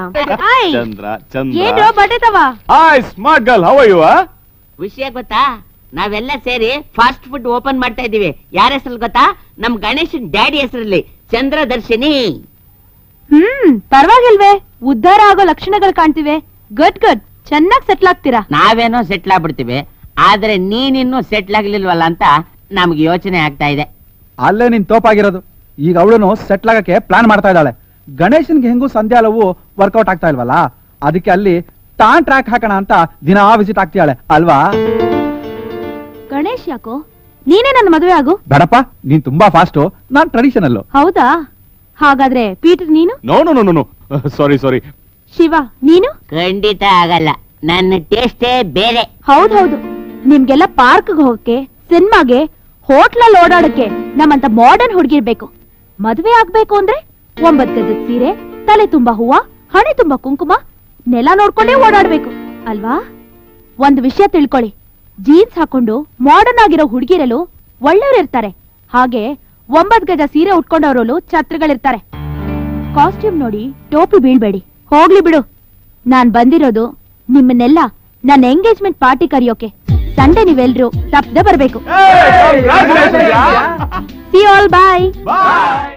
hi Chandra ಏನು ಚಂದ್ರ ಬಟ್ಟೆತವ hi smart girl how are you ವಿಷಯ ಗೊತ್ತಾ ನಾವೆಲ್ಲ ಸೇರಿ ಫಾಸ್ಟ್ ಫುಡ್ ಓಪನ್ ಮಾಡ್ತಾ ಇದೀವಿ ಯಾರ ಹೆಸರು ಗೊತ್ತಾ ನಮ್ ಗಣೇಶನ್ ಡ್ಯಾಡಿ ಹೆಸರಲ್ಲಿ ಚಂದ್ರದರ್ಶಿನಿ ಹ್ಮ್ ಪರವಾಗಿಲ್ವೇ ಉದ್ಧಾರ ಆಗೋ ಲಕ್ಷಣಗಳು ಕಾಣ್ತಿವೆ ಗುಡ್ ಗುಡ್ ಚೆನ್ನಾಗ್ ಸೆಟ್ಲ್ ಆಗ್ತೀರಾ ನಾವೇನೋ ಸೆಟ್ಲ್ ಆಗ್ಬಿಡ್ತೀವಿ ಆದ್ರೆ ನೀನಿನ್ನೂ ಸೆಟ್ಲ್ ಆಗ್ಲಿಲ್ವಲ್ಲ ಅಂತ ನಮ್ಗೆ ಯೋಚನೆ ಆಗ್ತಾ ಇದೆ ಅಲ್ಲೇ ನಿನ್ ತೋಪಾಗಿರೋದು ಈಗ ಅವಳನ್ನು ಸೆಟ್ಲ್ ಆಗಕ್ಕೆ ಪ್ಲಾನ್ ಮಾಡ್ತಾ ಇದ್ದಾಳೆ ಗಣೇಶನ್ಗೆ ಹೆಂಗೂ ಸಂಧ್ಯಾ ಲವು ವರ್ಕೌಟ್ ಆಗ್ತಾ ಇಲ್ವಲ್ಲ ಅದಕ್ಕೆ ಅಲ್ಲಿ ಟಾನ್ ಟ್ರ್ಯಾಕ್ ಹಾಕೋಣ ಅಂತ ದಿನಾ ವಿಸಿಟ್ ಆಗ್ತಿಯಾಳೆ ಅಲ್ವಾ ಗಣೇಶ್ ಯಾಕೋ ನೀನೇ ನನ್ನ ಮದುವೆ ಆಗು ಬೇಡಪ್ಪ ನೀನ್ ತುಂಬಾ ಫಾಸ್ಟು ನಾನ್ ಟ್ರೆಡಿಷನಲ್ ಹೌದಾ ಹಾಗಾದ್ರೆ ಪೀಟರ್ ನೀನು no no no no sorry sorry Shiva ನೀನು ಖಂಡಿತ ಆಗಲ್ಲ ನನ್ನ ಟೇಸ್ಟೇ ಬೇರೆ ಹೌದೌದು ನಿಮ್ಗೆಲ್ಲ ಪಾರ್ಕ್ ಹೋಗಕ್ಕೆ ಸಿನಿಮಾಗೆ ಹೋಟ್ಲಲ್ಲಿ ಓಡಾಡಕ್ಕೆ ನಮ್ಮಂತ ಮಾಡರ್ನ್ ಹುಡುಗಿರ್ಬೇಕು ಮದುವೆ ಆಗ್ಬೇಕು ಅಂದ್ರೆ ಒಂಬತ್ ಗಜದ ಸೀರೆ ತಲೆ ತುಂಬಾ ಹೂವ ಹಣೆ ತುಂಬಾ ಕುಂಕುಮ ನೆಲ ನೋಡ್ಕೊಂಡೇ ಓಡಾಡ್ಬೇಕು ಅಲ್ವಾ ಒಂದ್ ವಿಷಯ ತಿಳ್ಕೊಳ್ಳಿ ಜೀನ್ಸ್ ಹಾಕೊಂಡು ಮಾಡರ್ನ್ ಆಗಿರೋ ಹುಡುಗಿರಲು ಒಳ್ಳೆಯವ್ರಿರ್ತಾರೆ ಹಾಗೆ ಒಂಬತ್ ಗಜ ಸೀರೆ ಉಟ್ಕೊಂಡವರಲ್ಲೂ ಛತ್ರಗಳಿರ್ತಾರೆ ಕಾಸ್ಟ್ಯೂಮ್ ನೋಡಿ ಟೋಪಿ ಬೀಳ್ಬೇಡಿ ಹೋಗ್ಲಿ ಬಿಡು ನಾನ್ ಬಂದಿರೋದು ನಿಮ್ಮನ್ನೆಲ್ಲ ನನ್ನ ಎಂಗೇಜ್ಮೆಂಟ್ ಪಾರ್ಟಿ ಕರೆಯೋಕೆ ಸಂಡೆ ನೀವೆಲ್ರು ತಪ್ಪದೆ ಬರ್ಬೇಕು ಸಿ ಆಲ್ ಬಾಯ್ ಬಾಯ್